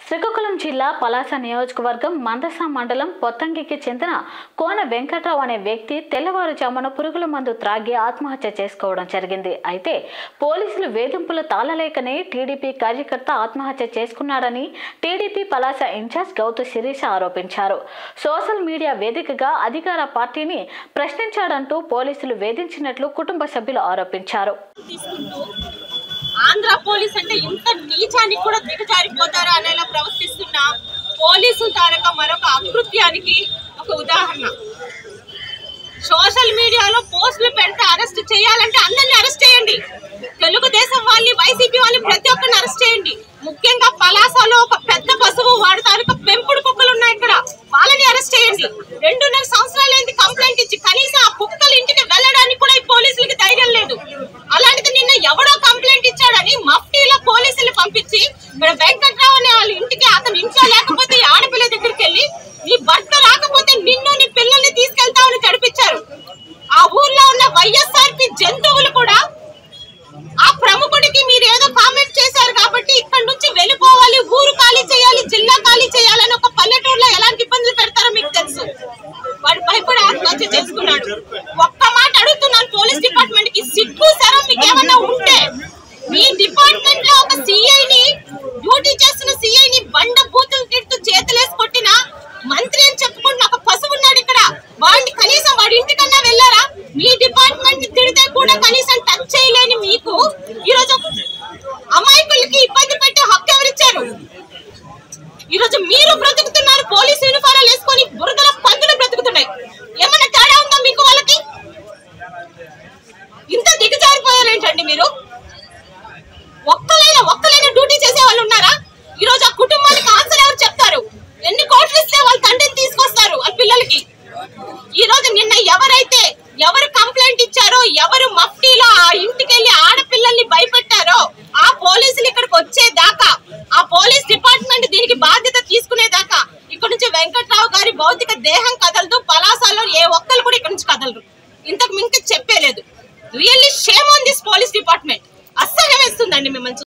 శ్రీకాకుళం జిల్లా పలాస నియోజకవర్గం మందస మండలం పొత్తంగికి చెందిన కోన వెంకట్రావు అనే వ్యక్తి తెల్లవారుజామున పురుగుల మందు త్రాగి ఆత్మహత్య చేసుకోవడం జరిగింది అయితే పోలీసులు వేధింపులు తాళలేకనే టీడీపీ కార్యకర్త ఆత్మహత్య చేసుకున్నాడని టీడీపీ పలాస ఇన్ఛార్జ్ గౌతు శిరీష ఆరోపించారు సోషల్ మీడియా వేదికగా అధికార పార్టీని ప్రశ్నించాడంటూ పోలీసులు వేధించినట్లు కుటుంబ సభ్యులు ఆరోపించారు తీసుకుంటూ ఆంధ్ర పోలీస్ అంటే ఇంత నీచానికి కూడా దిగజారిపోతారా అనేలా ప్రవర్తిస్తున్న పోలీసు తారక మరొక అకృత్యానికి ఒక ఉదాహరణ సోషల్ మీడియాలో పోస్టులు పెడితే అరెస్ట్ చేయాలంటే అందరిని అరెస్ట్ చేయండి తెలుగుదేశం వాళ్ళని వైసీపీ వాళ్ళని ప్రతి ఒక్కరిని అరెస్ట్ చేయండి ముఖ్యంగా పలాసలో ఒక పెద్ద పశువు వాడి తాలూకా పెంపుడు కుక్కలు ఉన్నాయి ఇక్కడ వాళ్ళని అరెస్ట్ చేయండి రెండున్నర సంవత్సరాలైంది కంప్లైంట్ ఇచ్చి కనీసం ఆ కుక్కలు ఇంటికి వెళ్ళడానికి కూడా ఈ పోలీసులకి ధైర్యం లేదు అలాంటిది నిన్న ఎవడో కంప్లైంట్ ఇచ్చాడని మఫ్టీలో పోలీసులు పంపించి ఇక్కడ వెంకట్రావు అనే వాళ్ళ ఇంటికి అతను ఇంట్లో లేకపోతే ఈ ఆడపిల్ల దగ్గరికి వెళ్ళి నీ భర్త రాకపోతే నిన్ను నీ పిల్లల్ని తీసుకెళ్తామని చడిపించారు ఆ ఊర్లో ఉన్న వైఎస్ఆర్పి జంతువులు కూడా ఆ ప్రముఖుడికి మీరు ఏదో కామెంట్ చేశారు కాబట్టి ఇక్కడ నుంచి వెళ్ళిపోవాలి ఊరు ఖాళీ చేయాలి జిల్లా ఖాళీ చేయాలని ఒక పల్లెటూరులో ఎలాంటి ఇబ్బందులు పెడతారో మీకు తెలుసు వాడు భయపడి ఆత్మహత్య చేసుకున్నాడు ఒక్క మాట అడుగుతున్నాను పోలీస్ డిపార్ట్మెంట్ కి సిగ్గు సరం మీకు ఏమన్నా ఉంటే మీ డిపార్ట్మెంట్ లో ఒక సిఐని డ్యూటీ చేస్తున్న సిఐని బండ బూతులు తిడుతూ చేతులేసి కొట్టిన మంత్రి అని చెప్పుకుంటున్న ఒక పశువు ఉన్నాడు ఇక్కడ వాడిని కనీసం వాడి ఇంటికన్నా వెళ్ళారా మీ డిపార్ట్మెంట్ తిడితే కూడా కనీసం టచ్ చేయలేని మీకు ఈరోజు అమాయకులకి ఇబ్బంది పెట్టే హక్కు ఎవరిచ్చారు ఈరోజు మీరు బ్రతుకుతున్నారు పోలీస్ యూనిఫారాలు వేసుకొని బురదల పందులు బ్రతుకుతున్నాయి ఏమన్నా తేడా ఉందా మీకు వాళ్ళకి ఇంత దిగజారిపోయారేంటండి మీరు ఒక్కలైనా ఒక్కలైనా డ్యూటీ చేసే వాళ్ళు ఉన్నారా ఈ రోజు ఆ కుటుంబానికి ఆన్సర్ ఎవరు చెప్తారు ఎన్ని కోట్లు ఇస్తే వాళ్ళ తండ్రిని తీసుకొస్తారు వాళ్ళ పిల్లలకి ఈ రోజు నిన్న ఎవరైతే ఎవరు కంప్లైంట్ ఇచ్చారో ఎవరు మఫ్టీలో ఆ ఇంటికి వెళ్ళి ఆడపిల్లల్ని భయపెట్టారో ఆ పోలీసులు ఇక్కడికి వచ్చేదాకా ఆ పోలీస్ డిపార్ట్మెంట్ దీనికి బాధ్యత తీసుకునేదాకా ఇక్కడ నుంచి వెంకట్రావు గారి భౌతిక దేహం కదలదు పలాసాలో ఏ ఒక్కరు కూడా ఇక్కడ నుంచి కదలరు ఇంతకు మించి చెప్పేలేదు really shame on this police department అసహ్యం వేస్తుందండి మిమ్మల్ని చూ-